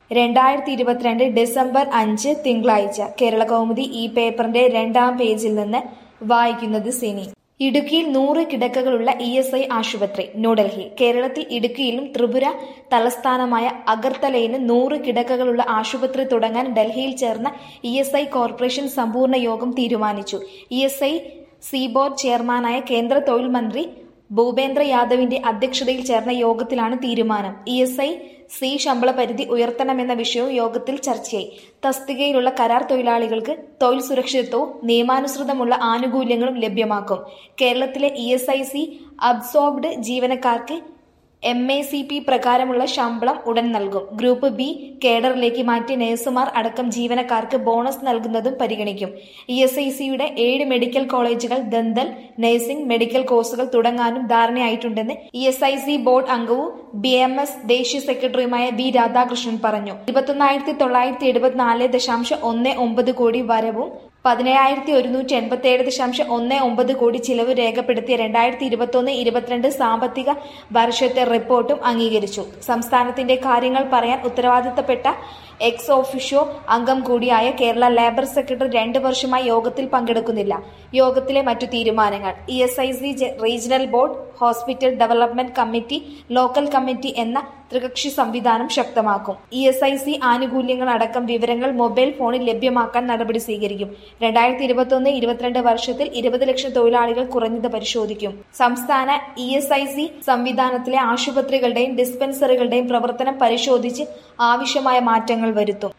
രണ്ടായിരത്തി ഇരുപത്തിരണ്ട് ഡിസംബർ അഞ്ച് തിങ്കളാഴ്ച കേരളകൗമുദി ഈ പേപ്പറിന്റെ രണ്ടാം പേജിൽ നിന്ന് വായിക്കുന്നത് സിനി ഇടുക്കിയിൽ നൂറ് കിടക്കകളുള്ള ഇ എസ് ഐ ആശുപത്രി ന്യൂഡൽഹി കേരളത്തിൽ ഇടുക്കിയിലും ത്രിപുര തലസ്ഥാനമായ അഗർത്തലയിലും നൂറ് കിടക്കകളുള്ള ആശുപത്രി തുടങ്ങാൻ ഡൽഹിയിൽ ചേർന്ന ഇ എസ് ഐ കോർപ്പറേഷൻ സമ്പൂർണ്ണ യോഗം തീരുമാനിച്ചു E S I C board ചെയർമാനായ കേന്ദ്ര തൊഴിൽ മന്ത്രി ഭൂപേന്ദ്ര യാദവിന്റെ അധ്യക്ഷതയിൽ ചേർന്ന യോഗത്തിലാണ് തീരുമാനം ഇ എസ് ഐ സി ശമ്പള പരിധി ഉയർത്തണമെന്ന വിഷയവും യോഗത്തിൽ ചർച്ചയായി തസ്തികയിലുള്ള കരാർ തൊഴിലാളികൾക്ക് തൊഴിൽ സുരക്ഷിതത്വവും നിയമാനുസൃതമുള്ള ആനുകൂല്യങ്ങളും ലഭ്യമാക്കും കേരളത്തിലെ E S I C absorbed ജീവനക്കാർക്ക് എം എ സി പി പ്രകാരമുള്ള ശമ്പളം ഉടൻ നൽകും ഗ്രൂപ്പ് ബി കേഡറിലേക്ക് മാറ്റിയ നഴ്സുമാർ അടക്കം ജീവനക്കാർക്ക് ബോണസ് നൽകുന്നതും പരിഗണിക്കും ഇ എസ് ഐ സിയുടെ ഏഴ് മെഡിക്കൽ കോളേജുകൾ ദന്തൽ നഴ്സിംഗ് മെഡിക്കൽ കോഴ്സുകൾ തുടങ്ങാനും ധാരണയായിട്ടുണ്ടെന്ന് E S I C board അംഗവും ബി എം എസ് ദേശീയ സെക്രട്ടറിയുമായ വി രാധാകൃഷ്ണൻ പറഞ്ഞു ഇരുപത്തൊന്നായിരത്തി തൊള്ളായിരത്തി എഴുപത്തിനാല് ദശാംശം ഒന്ന് ഒമ്പത് കോടി വരവും പതിനേഴായിരത്തി ഒരുന്നൂറ്റി എൺപത്തി ഏഴ് ദശാംശം ഒന്ന് ഒമ്പത് കോടി ചിലവ് രേഖപ്പെടുത്തിയ രണ്ടായിരത്തി ഇരുപത്തൊന്ന് ഇരുപത്തിരണ്ട് സാമ്പത്തിക വർഷത്തെ റിപ്പോർട്ടും അംഗീകരിച്ചു സംസ്ഥാനത്തിന്റെ കാര്യങ്ങൾ പറയാൻ ഉത്തരവാദിത്തപ്പെട്ട എക്സ് ഓഫീഷ്യോ അംഗം കൂടിയായ കേരള ലേബർ സെക്രട്ടറി രണ്ട് വർഷമായി യോഗത്തിൽ പങ്കെടുക്കുന്നില്ല യോഗത്തിലെ മറ്റു തീരുമാനങ്ങൾ E S I C regional board hospital development committee local committee എന്ന ത്രികക്ഷി സംവിധാനം ശക്തമാക്കും ഇ എസ് ഐ സി ആനുകൂല്യങ്ങൾ അടക്കം വിവരങ്ങൾ മൊബൈൽ ഫോണിൽ ലഭ്യമാക്കാൻ നടപടി സ്വീകരിക്കും രണ്ടായിരത്തി ഇരുപത്തൊന്ന് ഇരുപത്തിരണ്ട് വർഷത്തിൽ ഇരുപത് ലക്ഷം തൊഴിലാളികൾ കുറഞ്ഞത് പരിശോധിക്കും സംസ്ഥാന ഇ എസ് ഐ സി സംവിധാനത്തിലെ ആശുപത്രികളുടെയും ഡിസ്പെൻസറികളുടെയും പ്രവർത്തനം പരിശോധിച്ച് ആവശ്യമായ മാറ്റങ്ങൾ വരുത്തും